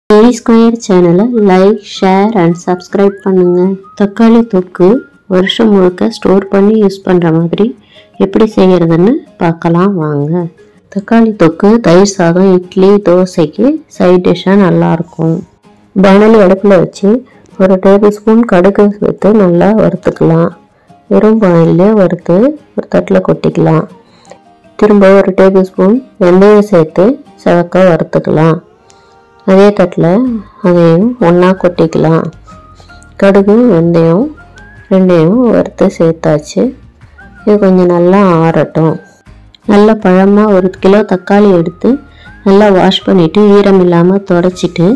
ஏரி ஸ்கொயர் சேனலை like share and subscribe பண்ணுங்க தக்காளி தொக்கு வருஷம் முழுக்க ஸ்டோர் பண்ணி யூஸ் பண்ணுற மாதிரி எப்படி செய்யறதுன்னு பார்க்கலாம் வாங்க தக்காளி தொக்கு தயிர் சாதம் இட்லி தோசைக்கு சைட் டிஷ்ஷாக நல்லாயிருக்கும் பானலி அடுப்பில் வச்சு ஒரு டேபிள் ஸ்பூன் கடுகு சேர்த்து நல்லா வறுத்துக்கலாம் வெறும் பானையிலே வறுத்து ஒரு தட்டில் கொட்டிக்கலாம் திரும்ப ஒரு டேபிள் ஸ்பூன் வெந்தயம் சேர்த்து செவக்க வறுத்துக்கலாம் அதே தட்டில் அதையும் ஒன்றா கொட்டிக்கலாம் கடுகு வெந்தயம் ரெண்டையும் வறுத்து சேர்த்தாச்சு இது கொஞ்சம் நல்லா ஆறட்டும் நல்ல பழமாக ஒரு கிலோ தக்காளி எடுத்து நல்லா வாஷ் பண்ணிவிட்டு ஈரம் இல்லாமல் தொடச்சிட்டு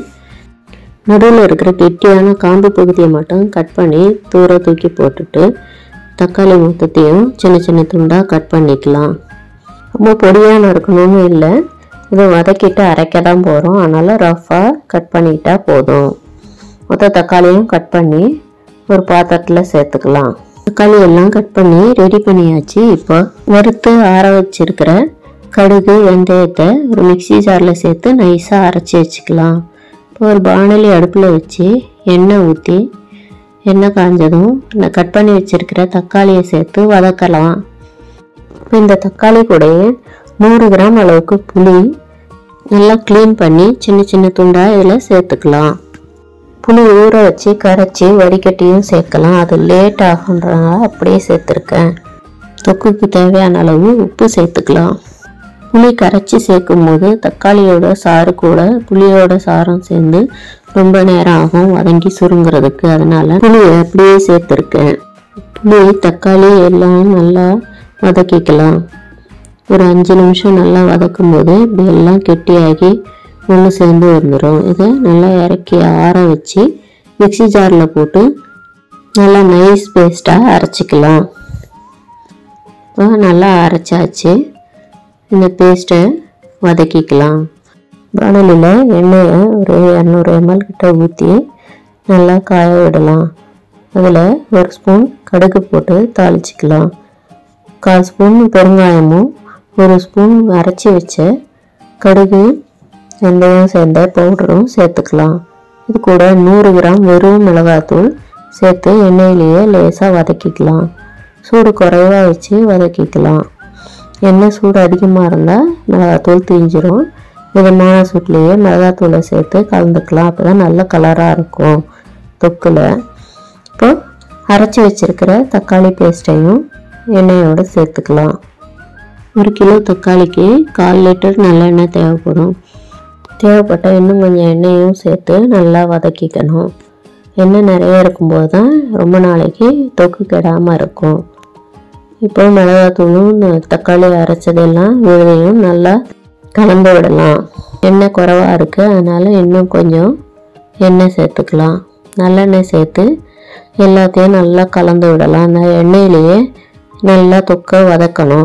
நடுவில் இருக்கிற கெட்டியான காம்பு பகுதியை மட்டும் கட் பண்ணி தூர தூக்கி போட்டுட்டு தக்காளி மொத்தத்தையும் சின்ன சின்ன துண்டாக கட் பண்ணிக்கலாம் ரொம்ப பொடியான இருக்கணும்னு இல்லை இதை வதக்கிட்டு அரைக்க தான் போகிறோம் அதனால் ரஃப்பாக கட் பண்ணிட்டா போதும் மொத்த தக்காளியும் கட் பண்ணி ஒரு பாத்திரத்தில் சேர்த்துக்கலாம் தக்காளி எல்லாம் கட் பண்ணி ரெடி பண்ணியாச்சு இப்போ வறுத்து ஆற வச்சிருக்கிற கடுகு வெந்தயத்தை ஒரு மிக்ஸி ஜாரில் சேர்த்து நைஸாக அரைச்சி வச்சுக்கலாம் இப்போ ஒரு பானலி அடுப்பில் வச்சு எண்ணெய் ஊற்றி எண்ணெய் காஞ்சதும் நான் கட் பண்ணி வச்சிருக்கிற தக்காளியை சேர்த்து வதக்கலாம் இப்போ இந்த தக்காளி கூடயே நூறு கிராம் அளவுக்கு புளி நல்லா க்ளீன் பண்ணி சின்ன சின்ன துண்டாக இதில் சேர்த்துக்கலாம் புளி ஊற வச்சு கரைச்சி வடிகட்டியும் சேர்க்கலாம் அது லேட் ஆகுன்றனால அப்படியே சேர்த்துருக்கேன் தொக்குக்கு தேவையான அளவு உப்பு சேர்த்துக்கலாம் புளி கரைச்சி சேர்க்கும் போது தக்காளியோட சாறு கூட புளியோட சாரம் சேர்ந்து ரொம்ப நேரம் ஆகும் வதங்கி சுருங்குறதுக்கு அதனால புளியை அப்படியே சேர்த்துருக்கேன் புளி தக்காளி எல்லாம் நல்லா வதக்கிக்கலாம் ஒரு அஞ்சு நிமிஷம் நல்லா வதக்கும் போது இப்படி எல்லாம் கெட்டியாகி ஒன்று சேர்ந்து வந்துடும் இதை நல்லா இறக்கி ஆற வச்சு மிக்ஸி ஜாரில் போட்டு நல்லா நைஸ் பேஸ்ட்டாக அரைச்சிக்கலாம் இப்போ நல்லா அரைச்சாச்சு இந்த பேஸ்ட்டை வதக்கிக்கலாம் பானலில் எண்ணெயை ஒரு இரநூறு எம்எல் கிட்ட ஊற்றி நல்லா காய விடலாம் அதில் ஒரு ஸ்பூன் கடுகு போட்டு தாளிச்சிக்கலாம் கால் ஸ்பூன் பெருங்காயமும் ஒரு ஸ்பூன் அரைச்சி வச்ச கடுகு வெந்தயம் சேர்ந்த பவுடரும் சேர்த்துக்கலாம் இது கூட நூறு கிராம் வெறும் மிளகாத்தூள் சேர்த்து எண்ணெயிலேயே லேசாக வதக்கிக்கலாம் சூடு குறைவாக வச்சு வதக்கிக்கலாம் எண்ணெய் சூடு அதிகமாக இருந்தால் மிளகாத்தூள் தீஞ்சிரும் மிதமான சூட்லேயே மிளகாத்தூளை சேர்த்து கலந்துக்கலாம் அப்போ தான் நல்ல கலராக இருக்கும் தொக்கில் இப்போ அரைச்சி வச்சிருக்கிற தக்காளி பேஸ்ட்டையும் எண்ணெயோடு சேர்த்துக்கலாம் ஒரு கிலோ தக்காளிக்கு கால் லிட்டர் நல்லெண்ணெய் தேவைப்படும் தேவைப்பட்டால் இன்னும் கொஞ்சம் எண்ணெயும் சேர்த்து நல்லா வதக்கிக்கணும் எண்ணெய் நிறைய இருக்கும்போது தான் ரொம்ப நாளைக்கு தொக்கு கெடாமல் இருக்கும் இப்போ மிளகாத்தூளும் இந்த தக்காளி அரைச்சதெல்லாம் விழுதையும் நல்லா கலந்து விடலாம் எண்ணெய் குறவாக இருக்குது அதனால் இன்னும் கொஞ்சம் எண்ணெய் சேர்த்துக்கலாம் நல்லெண்ணெய் சேர்த்து எல்லாத்தையும் நல்லா கலந்து விடலாம் அந்த எண்ணெயிலேயே நல்லா தொக்க வதக்கணும்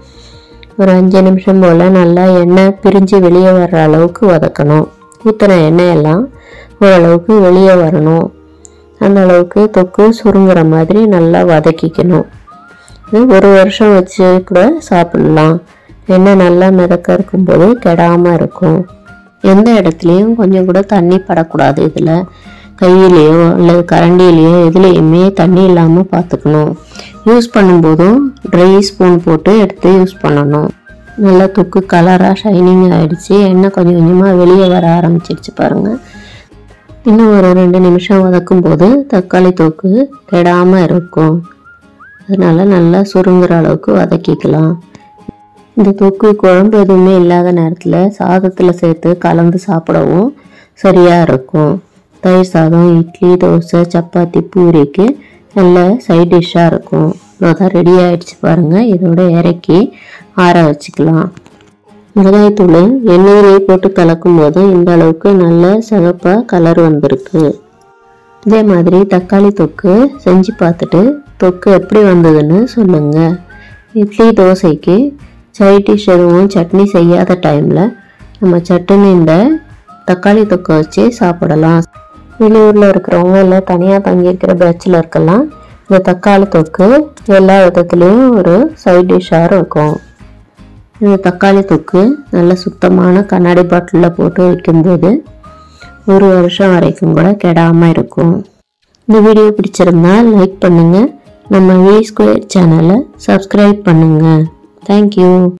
ஒரு அஞ்சு நிமிஷம் போல் நல்லா எண்ணெய் பிரிஞ்சு வெளியே வர்ற அளவுக்கு வதக்கணும் ஊற்றின எண்ணெயெல்லாம் ஓரளவுக்கு வெளியே வரணும் அந்த அளவுக்கு தொக்கு சுருங்குற மாதிரி நல்லா வதக்கிக்கணும் இது ஒரு வருஷம் வச்சு கூட சாப்பிடலாம் எண்ணெய் நல்லா மிதக்க இருக்கும்போது கெடாமல் இருக்கும் எந்த இடத்துலையும் கொஞ்சம் கூட தண்ணி படக்கூடாது இதில் கையிலையோ அல்லது கரண்டிலையோ எதுலேயுமே தண்ணி இல்லாமல் பார்த்துக்கணும் யூஸ் பண்ணும்போதும் ட்ரை ஸ்பூன் போட்டு எடுத்து யூஸ் பண்ணணும் நல்லா தொக்கு கலராக ஷைனிங் ஆகிடுச்சு எண்ணெய் கொஞ்சம் கொஞ்சமாக வெளியே வர ஆரம்பிச்சிடுச்சு பாருங்கள் இன்னும் ஒரு ரெண்டு நிமிஷம் வதக்கும் போது தக்காளி தொக்கு கெடாமல் இருக்கும் அதனால் நல்லா சுருங்குற அளவுக்கு வதக்கிக்கலாம் இந்த தொக்கு குழம்பு எதுவுமே இல்லாத நேரத்தில் சாதத்தில் சேர்த்து கலந்து சாப்பிடவும் சரியாக இருக்கும் தயிர் சாதம் இட்லி தோசை சப்பாத்தி பூரிக்கு நல்ல சைட் டிஷ்ஷாக இருக்கும் இவ்வளோதான் ரெடி ஆகிடுச்சு பாருங்கள் இதோட இறக்கி ஆற வச்சுக்கலாம் மிளகாய்த்தூள் எண்ணெயிலே போட்டு கலக்கும் போது இந்த அளவுக்கு நல்ல சிவப்பாக கலர் வந்திருக்கு இதே மாதிரி தக்காளி தொக்கு செஞ்சு பார்த்துட்டு தொக்கு எப்படி வந்ததுன்னு சொல்லுங்கள் இட்லி தோசைக்கு சைட் டிஷ் எதுவும் சட்னி செய்யாத டைமில் நம்ம சட்டுன்னு இந்த தக்காளி தொக்கை வச்சு சாப்பிடலாம் வெளியூரில் இருக்கிறவங்க இல்லை தனியாக தங்கியிருக்கிற பேச்சுலருக்கெல்லாம் இந்த தக்காளி தொக்கு எல்லா விதத்துலேயும் ஒரு சைட் டிஷ்ஷாக இருக்கும் இந்த தக்காளி தொக்கு நல்ல சுத்தமான கண்ணாடி பாட்டிலில் போட்டு வைக்கும்போது ஒரு வருஷம் வரைக்கும் கூட கெடாமல் இருக்கும் இந்த வீடியோ பிடிச்சிருந்தா லைக் பண்ணுங்கள் நம்ம வி ஸ்கொயர் சேனலை சப்ஸ்கிரைப் பண்ணுங்கள் தேங்க்யூ